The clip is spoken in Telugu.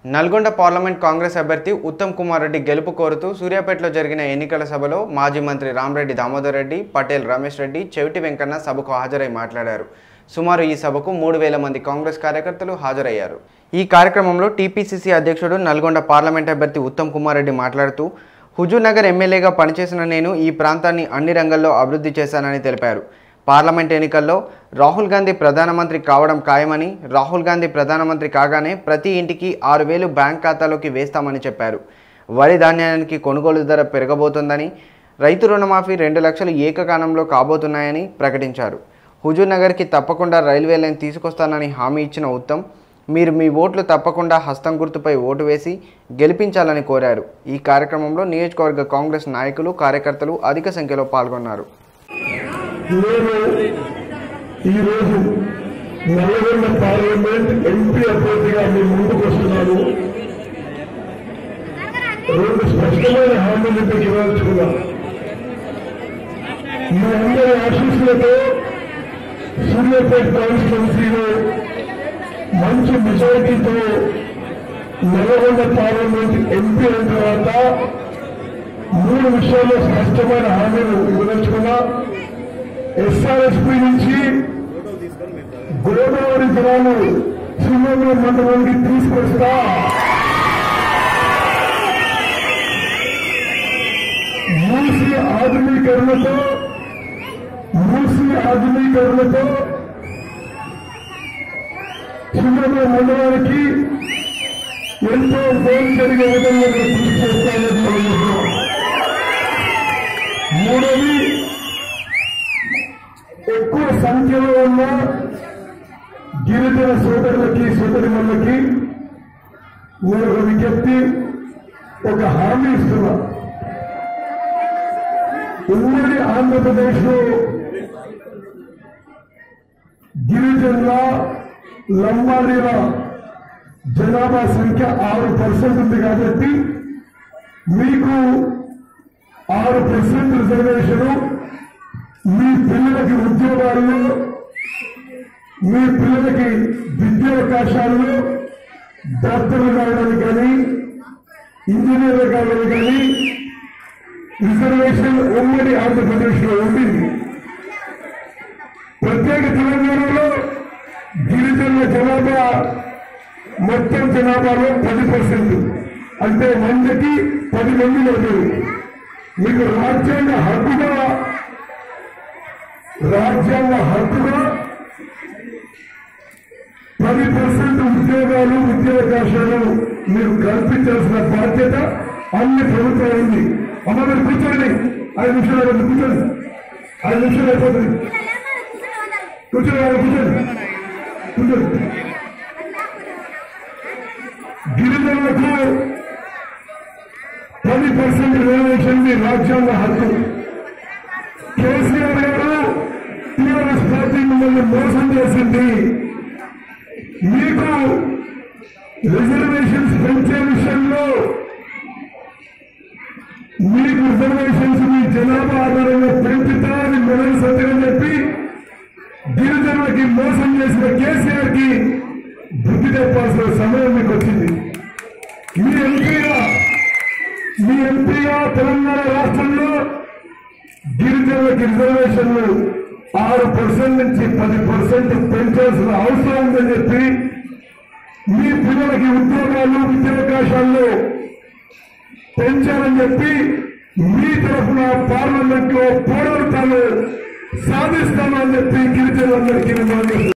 నల్గొండ పార్లమెంట్ కాంగ్రెస్ అభ్యర్థి ఉత్తమ్ కుమార్ రెడ్డి గెలుపు కోరుతూ సూర్యాపేటలో జరిగిన ఎన్నికల సభలో మాజీ మంత్రి రామరెడ్డి దామోదర్ రెడ్డి పటేల్ రమేష్ రెడ్డి చెవిటి వెంకన్న సభకు హాజరై మాట్లాడారు సుమారు ఈ సభకు మూడు వేల మంది కాంగ్రెస్ కార్యకర్తలు హాజరయ్యారు ఈ కార్యక్రమంలో టీపీసీసీ అధ్యక్షుడు నల్గొండ పార్లమెంట్ అభ్యర్థి ఉత్తమ్ కుమార్ రెడ్డి మాట్లాడుతూ హుజూర్ నగర్ ఎమ్మెల్యేగా పనిచేసిన నేను ఈ ప్రాంతాన్ని అన్ని రంగాల్లో అభివృద్ధి చేశానని తెలిపారు పార్లమెంట్ ఎన్నికల్లో రాహుల్ గాంధీ ప్రధానమంత్రి కావడం ఖాయమని రాహుల్ గాంధీ ప్రధానమంత్రి కాగానే ప్రతి ఇంటికి ఆరు వేలు బ్యాంక్ ఖాతాలోకి వేస్తామని చెప్పారు వరి ధాన్యానికి కొనుగోలు ధర పెరగబోతోందని రైతు రుణమాఫీ రెండు లక్షలు ఏకకాలంలో కాబోతున్నాయని ప్రకటించారు హుజూర్ నగర్కి తప్పకుండా రైల్వే లైన్ తీసుకొస్తానని హామీ ఇచ్చిన ఉత్తమ్ మీరు మీ ఓట్లు తప్పకుండా హస్తం గుర్తుపై ఓటు వేసి గెలిపించాలని కోరారు ఈ కార్యక్రమంలో నియోజకవర్గ కాంగ్రెస్ నాయకులు కార్యకర్తలు అధిక సంఖ్యలో పాల్గొన్నారు నేను ఈరోజు నల్గొండ పార్లమెంట్ ఎంపీ అభ్యర్థిగా మీ ముందుకు వస్తున్నాను రెండు స్పష్టమైన హామీలు మీకు ఇవ్వాల్చుకున్నా మీ అందరి ఆశీస్సులతో సూర్యాపేట కాన్స్టిట్యున్సీలో మంచి మెజారిటీతో నల్గొండ పార్లమెంట్ ఎంపీ అయిన తర్వాత మూడు విషయాల్లో స్పష్టమైన హామీలు ఇవ్వదలుచుకున్నా ఎస్ఆర్ఎస్పీ నుంచి గోదావరి జలాలు సింగంలో మండలానికి తీసుకొస్తా మూసి ఆధునీకరణతో మూసి ఆధునీకరణతో సింగంలో మండలానికి ఎంతో మేలు జరిగే విధంగా నేను కృషి చేస్తానని భావిస్తున్నాను. మూడోది ఎక్కువ సంఖ్యలో ఉన్న గిరిజన సోదరులకి సోదరిమణులకి నేను ఒక విజ్ఞప్తి ఒక హామీ ఇస్తున్నా ఉమ్మడి ఆంధ్రప్రదేశ్ లో గిరిజనుల లంబాడీల జనాభా సంఖ్య ఆరు పర్సెంట్ ఉంది కాబట్టి మీకు ఆరు పర్సెంట్ రిజర్వేషన్ మీ పిల్లలకి ఉద్యోగాల్లో మీ పిల్లలకి విద్యావకాశాల్లో డాక్టర్లు కావడానికి కానీ ఇంజనీర్లు కావడానికి కానీ రిజర్వేషన్ ఉమ్మడి ఆంధ్రప్రదేశ్ లో ఉంటుంది ప్రత్యేక తెలంగాణలో గిరిజనుల జనాభా మొత్తం జనాభాలో పది పర్సెంట్ అంటే వందకి పది మంది లేదు మీకు రాజ్యాంగ హక్కుగా రాజ్యాంగ హక్కుగా పది పర్సెంట్ ఉద్యోగాలు ఉద్యోగావకాశాలు మీరు కల్పించాల్సిన బాధ్యత అన్ని ప్రభుత్వం ఉంది అమ్మ మీరు కూర్చోండి ఐదు నిమిషాలు అయిపోతుంది కూర్చోండి ఐదు నిమిషాలు అయిపోతుంది కూర్చోండి ఆయన కూర్చోండి కూర్చోండి గిరిజనులకు పది పర్సెంట్ రిజర్వేషన్ రాజ్యాంగ హక్కు కేసీఆర్ గారు టీఆర్ఎస్ పార్టీ మిమ్మల్ని మోసం చేసింది మీకు రిజర్వేషన్స్ పెంచే విషయంలో మీకు రిజర్వేషన్స్ మీ జనాభా ఆధారంగా పెంచుతా అని మొదలు సత్యం చెప్పి గిరిజనులకి మోసం చేసిన కేసీఆర్ కి బుద్ధి చెప్పాల్సిన సమయం మీకు వచ్చింది మీ ఎంపీగా మీ ఎంపీగా తెలంగాణ రాష్ట్రంలో గిరిజనులకి రిజర్వేషన్లు ఆరు పర్సెంట్ నుంచి పది పర్సెంట్ పెంచాల్సిన అవసరం ఉందని చెప్పి మీ పిల్లలకి ఉద్యోగాలు విద్యావకాశాల్లో పెంచాలని చెప్పి మీ తరఫున పార్లమెంట్ లో పోరాడతాను సాధిస్తాను అని చెప్పి గిరిజనులందరికీ నేను